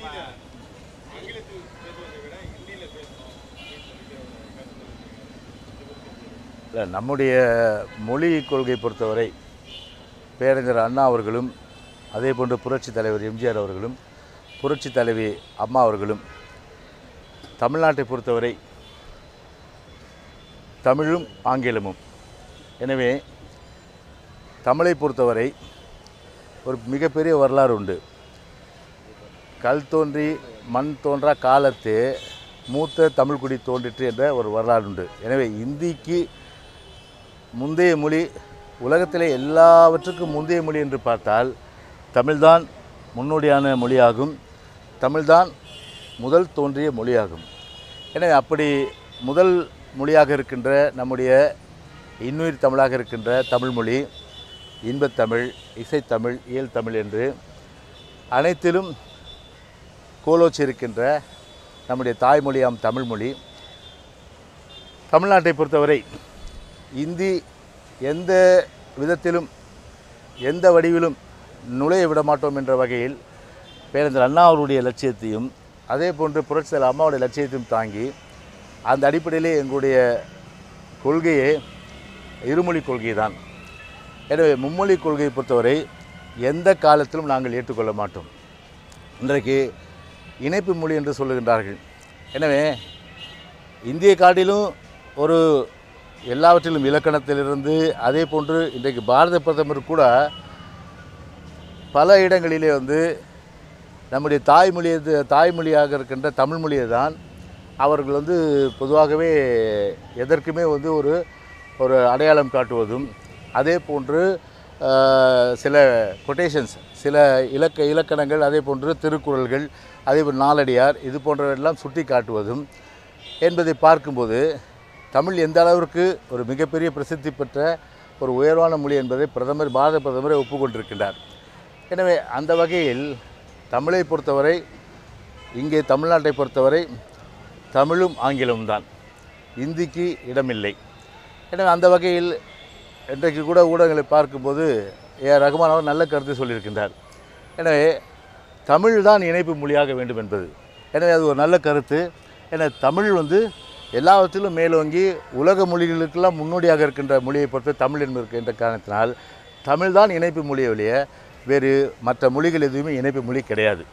இல்லை நம்முடைய மொழி கொள்கை பொறுத்தவரை பேரறிஞர் அண்ணா அவர்களும் அதே போன்று புரட்சித் தலைவர் எம்ஜிஆர் அவர்களும் புரட்சித் தலைவி அம்மா அவர்களும் தமிழ்நாட்டை பொறுத்தவரை தமிழும் ஆங்கிலமும் எனவே தமிழை பொறுத்தவரை ஒரு மிகப்பெரிய வரலாறு உண்டு கல் தோன்றி மண் தோன்றா காலத்தே மூத்த தமிழ்குடி தோன்றிற்று என்ற ஒரு வரலாறு உண்டு எனவே இந்திக்கு முந்தைய மொழி உலகத்திலே எல்லாவற்றுக்கும் முந்தைய மொழி என்று பார்த்தால் தமிழ்தான் முன்னோடியான மொழியாகும் தமிழ்தான் முதல் தோன்றிய மொழியாகும் எனவே அப்படி முதல் மொழியாக இருக்கின்ற நம்முடைய இன்னுயிர் தமிழாக இருக்கின்ற தமிழ்மொழி இன்பத்தமிழ் இசைத்தமிழ் இயல் தமிழ் என்று அனைத்திலும் கோலோச்சி இருக்கின்ற நம்முடைய தாய்மொழியாம் தமிழ்மொழி தமிழ்நாட்டை பொறுத்தவரை இந்தி எந்த விதத்திலும் எந்த வடிவிலும் நுழைய விட மாட்டோம் என்ற வகையில் பேரறிஞர் அண்ணா அவருடைய லட்சியத்தையும் அதே போன்று புரட்சித்தலைவர் அம்மாவுடைய லட்சியத்தையும் தாங்கி அந்த அடிப்படையிலே எங்களுடைய கொள்கையே இருமொழி கொள்கை தான் எனவே மும்மொழி கொள்கையை பொறுத்தவரை எந்த காலத்திலும் நாங்கள் ஏற்றுக்கொள்ள மாட்டோம் இன்றைக்கு இணைப்பு மொழி என்று சொல்லுகின்றார்கள் எனவே இந்திய காட்டிலும் ஒரு எல்லாவற்றிலும் இலக்கணத்திலிருந்து அதே போன்று இன்றைக்கு பாரத பிரதமர் கூட பல இடங்களிலே வந்து நம்முடைய தாய்மொழியை தாய்மொழியாக இருக்கின்ற தமிழ் மொழியை தான் அவர்கள் வந்து பொதுவாகவே எதற்குமே வந்து ஒரு ஒரு அடையாளம் காட்டுவதும் அதே போன்று ஆஹ், சில கொட்டேஷன்ஸ் சில இலக்க இலக்கணங்கள் அதே போன்று திருக்குறள்கள் அதே போல் நாலடியார் இது போன்றவெல்லாம் சுட்டி காட்டுவதும் என்பதை பார்க்கும்போது தமிழ் எந்த அளவிற்கு ஒரு மிகப்பெரிய பிரசித்தி பெற்ற ஒரு உயர்வான மொழி என்பதை பிரதமர் பாரத பிரதமரை ஒப்புக்கொண்டிருக்கின்றார் எனவே அந்த வகையில் தமிழை பொறுத்தவரை இங்கே தமிழ்நாட்டை பொறுத்தவரை தமிழும் ஆங்கிலமும் தான் இந்திக்கு இடமில்லை எனவே அந்த வகையில் இன்றைக்கு கூட ஊடகங்களை பார்க்கும்போது ஏ ஆர் ரகுமான் அவர் நல்ல கருத்தை சொல்லியிருக்கின்றார் எனவே தமிழ் தான் இணைப்பு மொழியாக வேண்டும் என்பது எனவே அது ஒரு நல்ல கருத்து என தமிழ் வந்து எல்லாவற்றிலும் மேலோங்கி உலக மொழிகளுக்கெல்லாம் முன்னோடியாக இருக்கின்ற மொழியை பொறுத்து தமிழ் என்பது இருக்கின்ற காரணத்தினால் தமிழ் தான் இணைப்பு மொழியை ஒழிய வேறு மற்ற மொழிகள் எதுவுமே இணைப்பு மொழி கிடையாது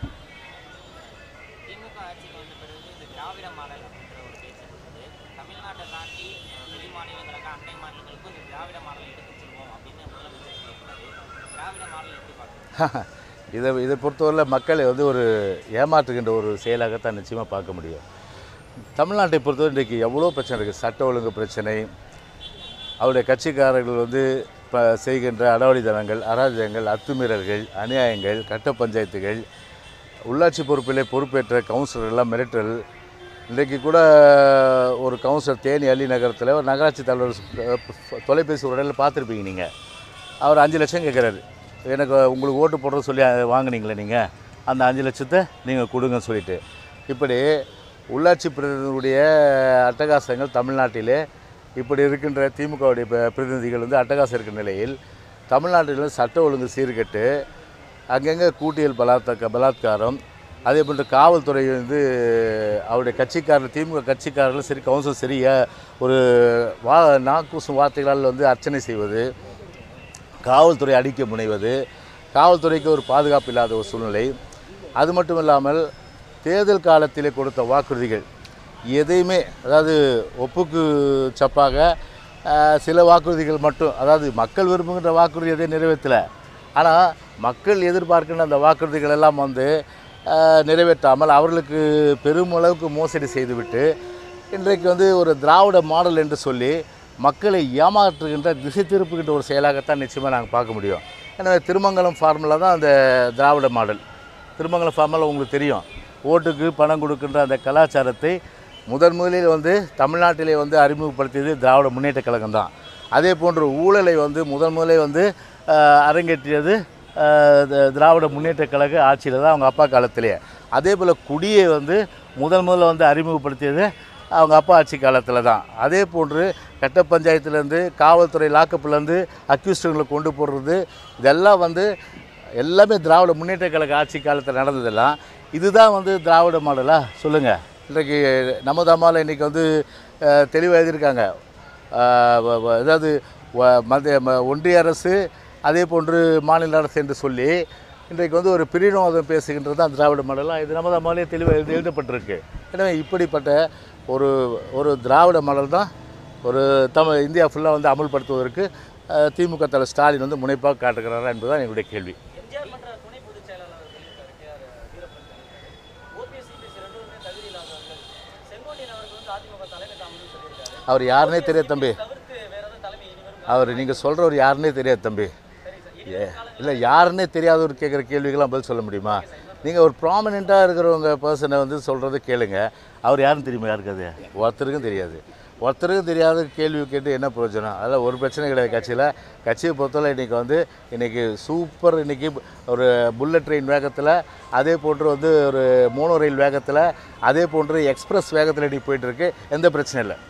திமுக ஆட்சிக்கு வந்த பிறகு இந்த திராவிட மாடல் அப்படின்ற ஒரு பேச்சு இருந்தது தமிழ்நாட்டை தாண்டி அஹ், வெளி மாநிலங்களுக்கு அண்டை மாநிலங்களுக்கும் இந்த திராவிட மாடலை எடுத்து செல்வோம் அப்படின்னு முதலமைச்சர் சொல்லியிருக்காரு திராவிட மாடல் எப்படி பார்க்குறீங்க இதை இதை பொறுத்தவரையில் மக்களை வந்து ஒரு ஏமாற்றுகின்ற ஒரு செயலாகத்தான் நிச்சயமாக பார்க்க முடியும் தமிழ்நாட்டை பொறுத்தவரை இன்றைக்கு எவ்வளோ பிரச்சனை இருக்குது சட்ட ஒழுங்கு பிரச்சனை அவருடைய கட்சிக்காரர்கள் வந்து இப்போ செய்கின்ற அடாவடித்தனங்கள் அராஜகங்கள் அத்துமீறல்கள் அநியாயங்கள் கட்ட பஞ்சாயத்துகள் உள்ளாட்சி பொறுப்பிலே பொறுப்பேற்ற கவுன்சிலர்லாம் மிரட்டல் இன்றைக்கு கூட ஒரு கவுன்சிலர் தேனி அள்ளி நகரத்தில் ஒரு நகராட்சி தலைவர் சு- தொலைபேசி உடலில் பார்த்துருப்பீங்க நீங்கள் அவர் அஞ்சு லட்சம் கேட்குறாரு எனக்கு உங்களுக்கு ஓட்டு போடுறது சொல்லி வாங்குனீங்களே நீங்கள் அந்த அஞ்சு லட்சத்தை நீங்கள் கொடுங்கன்னு சொல்லிட்டு இப்படி உள்ளாட்சி பிரதிநிதிகளுடைய அட்டகாசங்கள் தமிழ்நாட்டிலே இப்படி இருக்கின்ற திமுகவுடைய ப- பிரதிநிதிகள் வந்து அட்டகாசம் இருக்கிற நிலையில் தமிழ்நாட்டில் சட்ட ஒழுங்கு சீர்கெட்டு அங்கங்கே கூட்டியல் பலாத்க பலாத்காரம் அதே போன்று காவல்துறை வந்து அவருடைய கட்சிக்காரர் திமுக கட்சிக்காரர்களும் சரி கவுன்சில் சரி ஏ- ஒரு வா நாக்கூசும் வார்த்தைகளால் வந்து அர்ச்சனை செய்வது காவல்துறை அடிக்க முனைவது காவல்துறைக்கு ஒரு பாதுகாப்பு இல்லாத ஒரு சூழ்நிலை அது மட்டும் இல்லாமல் தேர்தல் காலத்திலே கொடுத்த வாக்குறுதிகள் எதையுமே அதாவது ஒப்புக்கு சப்பாக ஆஹ், சில வாக்குறுதிகள் மட்டும் அதாவது மக்கள் விரும்புகின்ற வாக்குறுதி எதையும் நிறைவேற்றலை ஆனால் மக்கள் எதிர்பார்க்கின்ற அந்த வாக்குறுதிகள் எல்லாம் வந்து ஆஹ், நிறைவேற்றாமல் அவர்களுக்கு பெருமளவுக்கு மோசடி செய்துவிட்டு இன்றைக்கு வந்து ஒரு திராவிட மாடல் என்று சொல்லி மக்களை ஏமாற்றுகின்ற திசை திருப்புகின்ற ஒரு செயலாகத்தான் நிச்சயமாக நாங்கள் பார்க்க முடியும் எனவே திருமங்கலம் ஃபார்முலா தான் அந்த திராவிட மாடல் திருமங்கலம் ஃபார்முலா உங்களுக்கு தெரியும் ஓட்டுக்கு பணம் கொடுக்கின்ற அந்த கலாச்சாரத்தை முதன் முதலில் வந்து தமிழ்நாட்டிலே வந்து அறிமுகப்படுத்தியது திராவிட முன்னேற்ற கழகம் தான் அதே போன்று ஊழலை வந்து முதன் முதலில் வந்து ஆஹ், அரங்கேற்றியது ஆஹ், த- திராவிட முன்னேற்ற கழக ஆட்சியில் தான் அவங்க அப்பா காலத்திலேயே அதே போல் குடியை வந்து முதல் முதல்ல வந்து அறிமுகப்படுத்தியது அவங்க அப்பா ஆட்சி காலத்தில் தான் அதே போன்று கட்ட பஞ்சாயத்துலேருந்து காவல்துறை லாக்கப்லேருந்து அக்யூஸ்டுங்களை கொண்டு போடுறது இதெல்லாம் வந்து எல்லாமே திராவிட முன்னேற்ற கழக ஆட்சி காலத்தில் நடந்ததெல்லாம் இதுதான் வந்து திராவிட மாடலா சொல்லுங்கள் இன்றைக்கு நம்ம தாமாவில் இன்றைக்கி வந்து அஹ், தெளிவா எழுதியிருக்காங்க அஹ், வ- வ- அதாவது வ- மத்திய ம- ஒன்றிய அரசு அதே போன்று மாநில அரசு என்று சொல்லி இன்றைக்கு வந்து ஒரு பிரிவினவாதம் பேசுகின்றது தான் திராவிட மாடலாக இது நம்ம தாமாலே தெளிவாக எழுதி எழுதப்பட்டிருக்கு எனவே இப்படிப்பட்ட ஒரு ஒரு திராவிட மாடல் தான் ஒரு தமிழ் இந்தியா ஃபுல்லாக வந்து அமல்படுத்துவதற்கு அஹ், திமுக தலைவர் ஸ்டாலின் வந்து முனைப்பாக காட்டுகிறாரா என்பதுதான் என்னுடைய கேள்வி எம்ஜிஆர் மன்ற துணை பொதுச் செயலாளர் சொல்லியிருக்காரு கே ஆர் வீரப்பன் ஓபிஎஸ் சிபிஎஸ் ரெண்டு பேருமே தகுதி இல்லாதவர்கள் செங்கோட்டையன் அவர்கள் வந்து அதிமுக தலைமை தாமன்னு சொல்லியிருக்காரு அவர் யாருன்னே தெரியாது தம்பி தவிர்த்து வேற ஏதாவது தலைமை இனி வரும் அவர் நீங்கள் சொல்கிறவர் யாருன்னே தெரியாது தம்பி சரி சார் ஏ இல்லை யாருன்னே தெரியாதவர் கேட்குற கேள்விக்கெல்லாம் பதில் சொல்ல முடியுமா நீங்கள் ஒரு ப்ராமினெண்ட்டாக இருக்கிறவங்க பர்சனை வந்து சொல்கிறத கேளுங்க அவர் யாருன்னு தெரியுமா யாருக்கு அது ஒருத்தருக்கும் தெரியாது ஒருத்தருக்கும் தெரியாத கேள்வி கேட்டு என்ன பிரயோஜனம் அதில் ஒரு பிரச்சனை கிடையாது கட்சியில் கட்சியை பொறுத்தவரை இன்றைக்கி வந்து இன்றைக்கி சூப்பர் இன்றைக்கி ஒரு புல்லட் ட்ரெயின் வேகத்தில் அதே போன்று வந்து ஒரு மோனோ ரயில் வேகத்தில் அதே போன்று எக்ஸ்பிரஸ் வேகத்தில் இன்றைக்கி போயிட்டுருக்கு எந்த பிரச்சனையும் இல்லை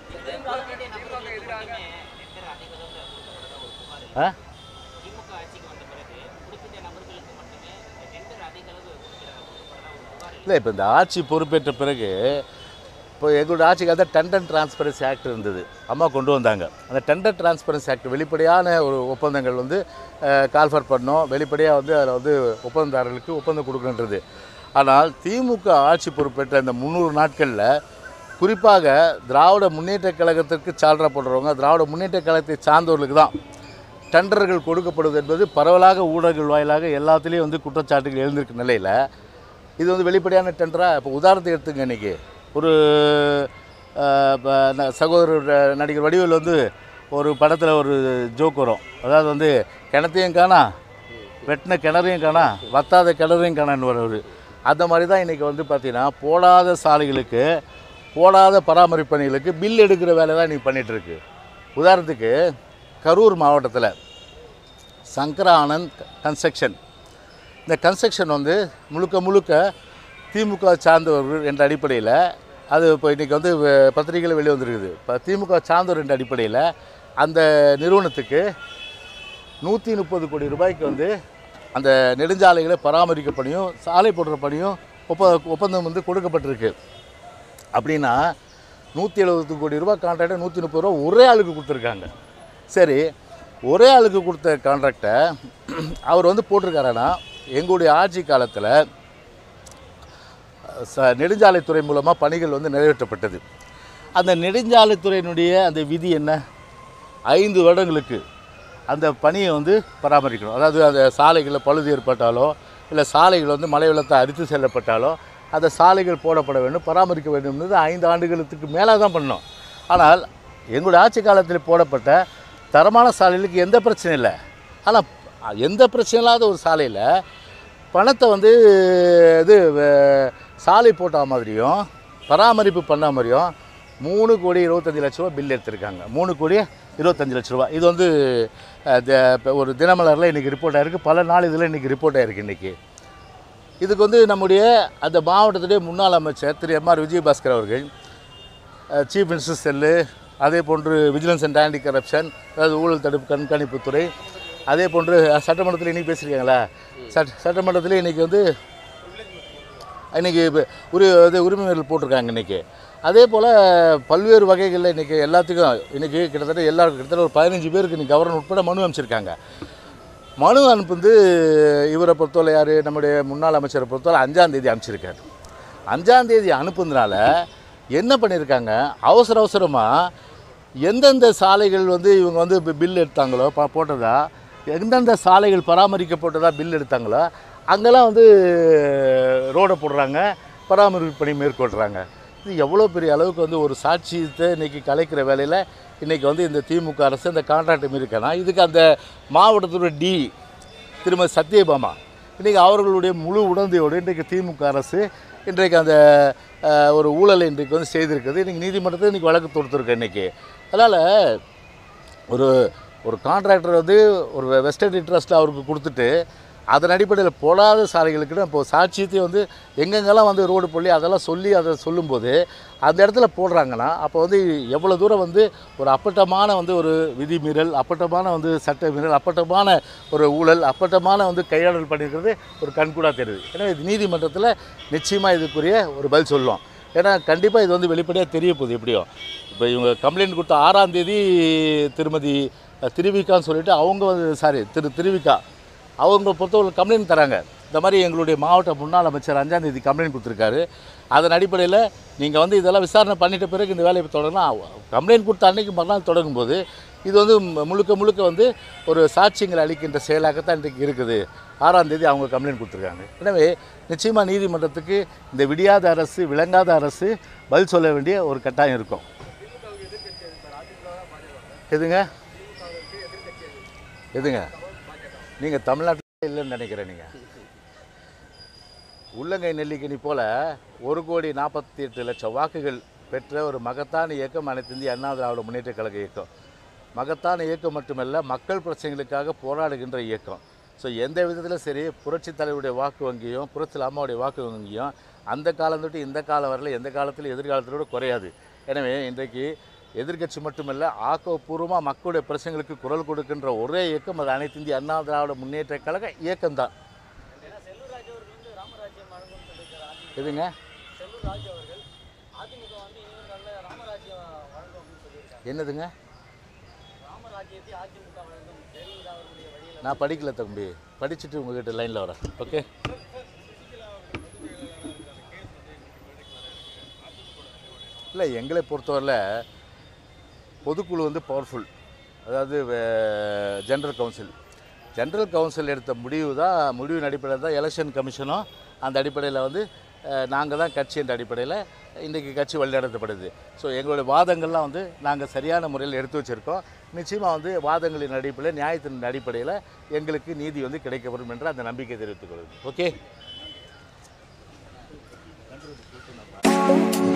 ஆ திமுக ஆட்சிக்கு வந்த பிறகு குறிப்பிட்ட நபர்களுக்கு மட்டுமே டெண்டர் அதிக அளவு கொடுக்கிறாங்க கொடுக்கப்படுறதா ஒரு புகார் இல்லை இப்போ இந்த ஆட்சி பொறுப்பேற்ற பிறகு இப்போ எங்களோட ஆட்சிக்கு அந்த டெண்டர் டிரான்ஸ்பரன்சி ஆக்ட் இருந்தது அம்மா கொண்டு வந்தாங்க அந்த டெண்டர் டிரான்ஸ்பரன்சி ஆக்ட் வெளிப்படையான ஒரு ஒப்பந்தங்கள் வந்து கால்ஃபர் பண்ணோம் வெளிப்படையாக வந்து அதில் வந்து ஒப்பந்ததாரர்களுக்கு ஒப்பந்தம் கொடுக்கணுன்றது ஆனால் திமுக ஆட்சி பொறுப்பேற்ற இந்த முந்நூறு நாட்களில் குறிப்பாக திராவிட முன்னேற்ற கழகத்திற்கு சால்ரா போடுறவங்க திராவிட முன்னேற்ற கழகத்தை சார்ந்தவர்களுக்கு தான் டெண்டர்கள் கொடுக்கப்படுவது என்பது பரவலாக ஊடகங்கள் வாயிலாக எல்லாத்துலேயும் வந்து குற்றச்சாட்டுகள் எழுந்திருக்க நிலையில் இது வந்து வெளிப்படையான டெண்டரா இப்போ உதாரணத்துக்கு எடுத்துங்க இன்றைக்கி ஒரு அஹ், ப- ந- சகோதரர் அஹ், நடிகர் வடிவேல் வந்து ஒரு படத்தில் ஒரு ஜோக் வரும் அதாவது வந்து கிணத்தையும் காணா வெட்டின கிணறையும் காணா வத்தாத கிணறையும் காணான்னு வருவார் அந்த மாதிரி தான் இன்றைக்கி வந்து பார்த்திங்கன்னா போடாத சாலைகளுக்கு போடாத பராமரிப்பு பணிகளுக்கு பில் எடுக்கிற வேலை தான் இன்றைக்கி பண்ணிகிட்ருக்கு உதாரணத்துக்கு கரூர் மாவட்டத்தில் சங்கரா ஆனந்த் கன்ஸ்ட்ரக்ஷன் இந்த கன்ஸ்ட்ரக்ஷன் வந்து முழுக்க முழுக்க திமுக சார்ந்தவர்கள் என்ற அடிப்படையில் அது இப்போ இன்றைக்கி வந்து வ- பத்திரிகையில் வெளியே வந்திருக்குது இப்போ திமுக சார்ந்தவர் என்ற அடிப்படையில் அந்த நிறுவனத்துக்கு நூற்றி முப்பது கோடி ரூபாய்க்கு வந்து அந்த நெடுஞ்சாலைகளை பராமரிக்க பணியும் சாலை போடுற பணியும் ஒப்ப ஒப்பந்தம் வந்து கொடுக்கப்பட்டிருக்கு அப்படின்னா நூற்றி எழுபது கோடி ரூபாய் கான்ட்ராக்டை நூற்றி முப்பது ரூபா ஒரே ஆளுக்கு கொடுத்துருக்காங்க சரி ஒரே ஆளுக்கு கொடுத்த கான்ட்ராக்டை அவர் வந்து போட்டிருக்காருன்னா எங்களுடைய ஆட்சி காலத்தில் ச நெடுஞ்சாலைத்துறை மூலமாக பணிகள் வந்து நிறைவேற்றப்பட்டது அந்த நெடுஞ்சாலைத்துறையினுடைய அந்த விதி என்ன ஐந்து வருடங்களுக்கு அந்த பணியை வந்து பராமரிக்கணும் அதாவது அந்த சாலைகளில் பழுது ஏற்பட்டாலோ இல்லை சாலைகள் வந்து மழை வெள்ளத்தை அரித்து செல்லப்பட்டாலோ அந்த சாலைகள் போடப்பட வேண்டும் பராமரிக்க வேண்டும்ன்றது ஐந்து ஆண்டுகளுக்கு மேலே தான் பண்ணோம் ஆனால் எங்களுடைய ஆட்சி காலத்தில் போடப்பட்ட தரமான சாலைகளுக்கு எந்த பிரச்சனையும் இல்லை ஆனால் எந்த பிரச்சனை இல்லாத ஒரு சாலையில் பணத்தை வந்து இது வே- சாலை போட்ட மாதிரியும் பராமரிப்பு பண்ண மாதிரியும் மூணு கோடி இருபத்தஞ்சி லட்ச ரூபா பில் எடுத்திருக்காங்க மூணு கோடி இருபத்தஞ்சி லட்ச ரூபா இது வந்து அஹ், த- இப்ப ஒரு தினமலரில் இன்றைக்கி ரிப்போர்ட் ஆயிருக்கு பல நாள் இதில் இன்றைக்கி ரிப்போர்ட் ஆயிருக்கு இன்றைக்கி இதுக்கு வந்து நம்முடைய அந்த மாவட்டத்துடைய முன்னாள் அமைச்சர் திரு எம்ஆர் விஜயபாஸ்கர் அவர்கள் சீஃப் மினிஸ்டர் செல்லு அதே போன்று விஜிலன்ஸ் அண்ட் ஆன்டி கரப்ஷன் அதாவது ஊழல் தடுப்பு கண்காணிப்புத்துறை அதே போன்று அஹ், சட்டமன்றத்தில் இன்றைக்கி பேசியிருக்காங்களா சட் சட்டமன்றத்தில் இன்றைக்கி வந்து இன்றைக்கி உரி இது உரிமைகள் போட்டிருக்காங்க இன்றைக்கி அதே போல் பல்வேறு வகைகளில் இன்றைக்கி எல்லாத்துக்கும் இன்றைக்கி கிட்டத்தட்ட எல்லாருக்கும் கிட்டத்தட்ட ஒரு பதினஞ்சு பேருக்கு இன்றைக்கி கவர்னர் உட்பட மனு அமைச்சிருக்காங்க மனு அனுப்புந்து இவரை பொறுத்தவரை யார் நம்முடைய முன்னாள் அமைச்சரை பொறுத்தவரை அஞ்சாம் தேதி அனுப்பிச்சிருக்காரு அஞ்சாம் தேதி அனுப்புனதுனால என்ன பண்ணியிருக்காங்க அவசர அவசரமாக எந்தெந்த சாலைகள் வந்து இவங்க வந்து இப்போ பில் எடுத்தாங்களோ ப போட்டதா எந்தெந்த சாலைகள் பராமரிக்கப்பட்டதா பில் எடுத்தாங்களோ அங்கெல்லாம் வந்து ரோடை போடுறாங்க பராமரிப்பு பணி மேற்கொள்கிறாங்க இது எவ்வளோ பெரிய அளவுக்கு வந்து ஒரு சாட்சியத்தை இன்றைக்கி கலைக்கிற வேலையில் இன்றைக்கி வந்து இந்த திமுக அரசு இந்த கான்ட்ராக்ட் மீறிக்கனா இதுக்கு அந்த மாவட்டத்தோட டி திருமதி சத்யபாமா இன்றைக்கி அவர்களுடைய முழு உடந்தையோடு இன்றைக்கு திமுக அரசு இன்றைக்கு அந்த அஹ், ஒரு ஊழலை இன்றைக்கு வந்து செய்திருக்குது இன்றைக்கி நீதிமன்றத்தில் இன்றைக்கி வழக்கு தொடுத்துருக்கு இன்றைக்கி அதனால் ஒரு ஒரு கான்ட்ராக்டர் வந்து ஒரு வெஸ்டர்ன் இன்ட்ரெஸ்ட்டில் அவருக்கு கொடுத்துட்டு அதன் அடிப்படையில் போடாத சாலைகளுக்கு இப்போ சாட்சியத்தையும் வந்து எங்கெங்கெல்லாம் வந்து ரோடு போடலி அதெல்லாம் சொல்லி அதை சொல்லும்போது அந்த இடத்துல போடுறாங்கன்னா அப்போ வந்து எவ்வளோ தூரம் வந்து ஒரு அப்பட்டமான வந்து ஒரு விதிமீறல் அப்பட்டமான வந்து சட்ட மீறல் அப்பட்டமான ஒரு ஊழல் அப்பட்டமான வந்து கையாடல் பண்ணியிருக்கிறது ஒரு கண்கூடாக தெரியுது எனவே இது நீதிமன்றத்தில் நிச்சயமாக இதுக்குரிய ஒரு பதில் சொல்லும் ஏன்னா கண்டிப்பாக இது வந்து வெளிப்படையாக தெரிய போகுது எப்படியோ இப்போ இவங்க கம்ப்ளைண்ட் கொடுத்த ஆறாம் தேதி திருமதி அஹ், திருவிக்கான்னு சொல்லிட்டு அவங்க வந்து சாரி திரு திருவிக்கா அவங்க பொறுத்தவரை கம்ப்ளைண்ட் தராங்க இந்த மாதிரி எங்களுடைய மாவட்ட முன்னாள் அமைச்சர் அஞ்சாம் தேதி கம்ப்ளைண்ட் கொடுத்துருக்காரு அதன் அடிப்படையில் நீங்கள் வந்து இதெல்லாம் விசாரணை பண்ணிட்ட பிறகு இந்த வேலையை தொடங்கலாம் கம்ப்ளைண்ட் கொடுத்த அன்னைக்கு மறுநாள் தொடங்கும்போது இது வந்து மு- முழுக்க முழுக்க வந்து ஒரு சாட்சியங்களை அளிக்கின்ற செயலாகத்தான் இன்றைக்கு இருக்குது ஆறாம் தேதி அவங்க கம்ப்ளைண்ட் கொடுத்துருக்காங்க எனவே நிச்சயமாக நீதிமன்றத்துக்கு இந்த விடியாத அரசு விளங்காத அரசு பதில் சொல்ல வேண்டிய ஒரு கட்டாயம் இருக்கும் எதுங்க எதுங்க நீங்கள் தமிழ்நாட்டில் இல்லைன்னு நினைக்கிறேன் நீங்கள் உள்ளங்கை நெல்லிக்கனி போல ஒரு கோடி நாற்பத்தி எட்டு லட்சம் வாக்குகள் பெற்ற ஒரு மகத்தான இயக்கம் அனைத்து இந்திய அண்ணா திராவிட முன்னேற்ற கழக இயக்கம் மகத்தான இயக்கம் மட்டுமல்ல மக்கள் பிரச்சனைகளுக்காக போராடுகின்ற இயக்கம் ஸோ எந்த விதத்திலும் சரி புரட்சித் தலைவருடைய வாக்கு வங்கியும் புரட்சித் அம்மாவுடைய வாக்கு வங்கியும் அந்த காலம் தொட்டு இந்த காலம் வரல எந்த காலத்திலும் எதிர்காலத்திலோட குறையாது எனவே இன்றைக்கு எதிர்க்கட்சி மட்டுமல்ல ஆக்கப்பூர்வமாக மக்களுடைய பிரச்சனைகளுக்கு குரல் கொடுக்கின்ற ஒரே இயக்கம் அது அனைத்து இந்திய அண்ணா திராவிட முன்னேற்ற கழக இயக்கம்தான் ஏன்னா செல்லூர் ராஜ் அவர்கள் வந்து ராமராஜ்யம் வழங்கும்னு சொல்லியிருக்காரு அதிமுக எதுங்க செல்லூர் ராஜ் அவர்கள் அதிமுக வந்து இனிமேல் ராமராஜ்யம் வழங்கும் அப்படின்னு சொல்லியிருக்காரு என்னதுங்க ராமராஜ்யத்தை அதிமுக வழங்கும் ஜெயலலிதா அவர்களுடைய வழியில் நான் படிக்கல தம்பி படிச்சுட்டு உங்ககிட்ட லைனில் வரேன் ஓகே இல்லை எங்களை பொறுத்தவரையில் பொதுக்குழு வந்து பவர்ஃபுல் அதாவது ஜென்ரல் கவுன்சில் ஜென்ரல் கவுன்சில் எடுத்த முடிவு தான் முடிவின் அடிப்படையில் தான் எலெக்ஷன் கமிஷனும் அந்த அடிப்படையில் வந்து நாங்கள் தான் கட்சி என்ற அடிப்படையில் இன்றைக்கி கட்சி வழிநடத்தப்படுது ஸோ எங்களுடைய வாதங்கள்லாம் வந்து நாங்கள் சரியான முறையில் எடுத்து வச்சுருக்கோம் நிச்சயமாக வந்து வாதங்களின் அடிப்படையில் நியாயத்தின் அடிப்படையில் எங்களுக்கு நீதி வந்து கிடைக்கப்படும் என்ற அந்த நம்பிக்கை தெரிவித்துக் கொள்கிறேன் ஓகே